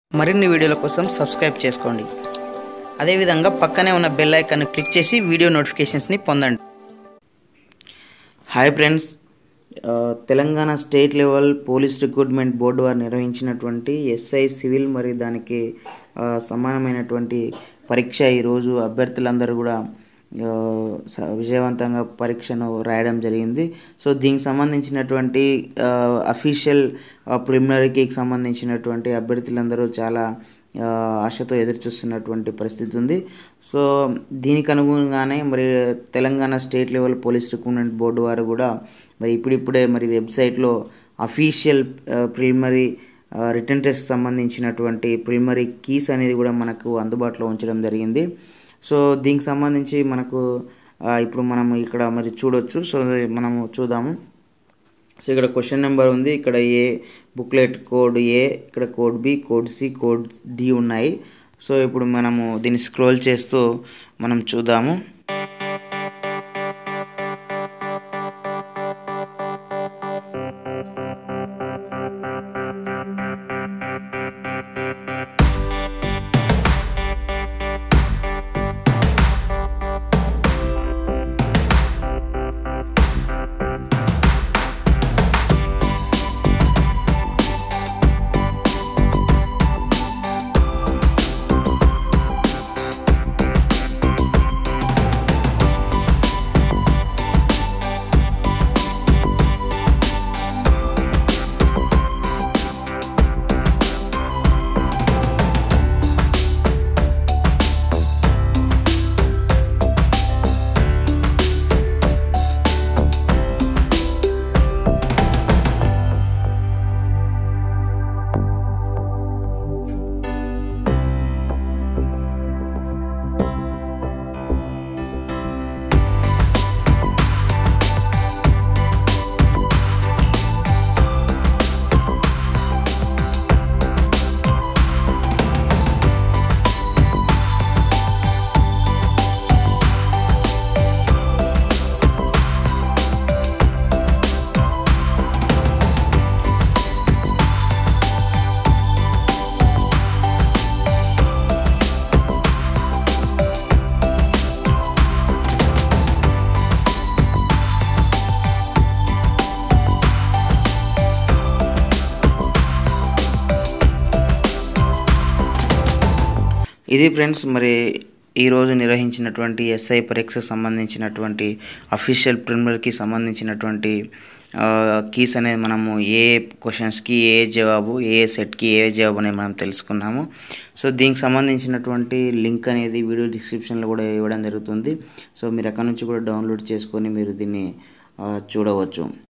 మరిన్ని వీడియోల కోసం సబ్స్క్రైబ్ చేసుకోండి అదేవిధంగా పక్కనే ఉన్న బెల్ ఐకాన్ని క్లిక్ చేసి వీడియో నోటిఫికేషన్స్ని పొందండి హాయ్ ఫ్రెండ్స్ ఆ, Telangana state level police recruitment board వారు నిర్వహించినటువంటి ఎస్ఐ సివిల్ మరియు దానికి ఆ, సమానమైనటువంటి పరీక్ష ఈరోజు అభ్యర్థులందరూ కూడా ఆ, స- విజయవంతంగా పరీక్షను రాయడం జరిగింది సో దీనికి సంబంధించినటువంటి అఫీషియల్ ప్రిలిమినరీకి సంబంధించినటువంటి అభ్యర్థులందరూ చాలా ఆ, ఆశతో ఎదురుచూస్తున్నటువంటి పరిస్థితి ఉంది సో దీనికి అనుగుణంగానే మరి Telangana state level police recruitment board వారు కూడా మరి ఇప్పుడిప్పుడే మరి వెబ్సైట్లో అఫీషియల్ ప్రిలిమరీ రిటర్న్ టెస్ట్ సంబంధించినటువంటి ప్రిలిమరీ కీస్ అనేది కూడా మనకు అందుబాటులో ఉంచడం జరిగింది సో దీనికి సంబంధించి మనకు ఆ, ఇప్పుడు మనం ఇక్కడ మరి చూడొచ్చు సో మనము చూద్దాము సో ఇక్కడ క్వశ్చన్ నెంబర్ ఉంది ఇక్కడ ఏ బుక్లెట్ కోడ్ ఏ ఇక్కడ code B code C code D ఉన్నాయి సో ఇప్పుడు మనము దీన్ని స్క్రోల్ చేస్తూ మనం చూద్దాము ఇది ఫ్రెండ్స్ మరి ఈరోజు నిర్వహించినటువంటి ఎస్ఐ పరీక్షకు సంబంధించినటువంటి అఫీషియల్ ప్రిలిమినరీకి సంబంధించినటువంటి కీస్ అనేది మనము ఏ క్వశ్చన్స్కి ఏ జవాబు ఏ సెట్కి ఏ జవాబు అనేది మనం తెలుసుకున్నాము సో దీనికి సంబంధించినటువంటి లింక్ అనేది వీడియో డిస్క్రిప్షన్లో కూడా ఇవ్వడం జరుగుతుంది సో మీరు అక్కడ నుంచి కూడా డౌన్లోడ్ చేసుకొని మీరు దీన్ని ఆ, చూడవచ్చు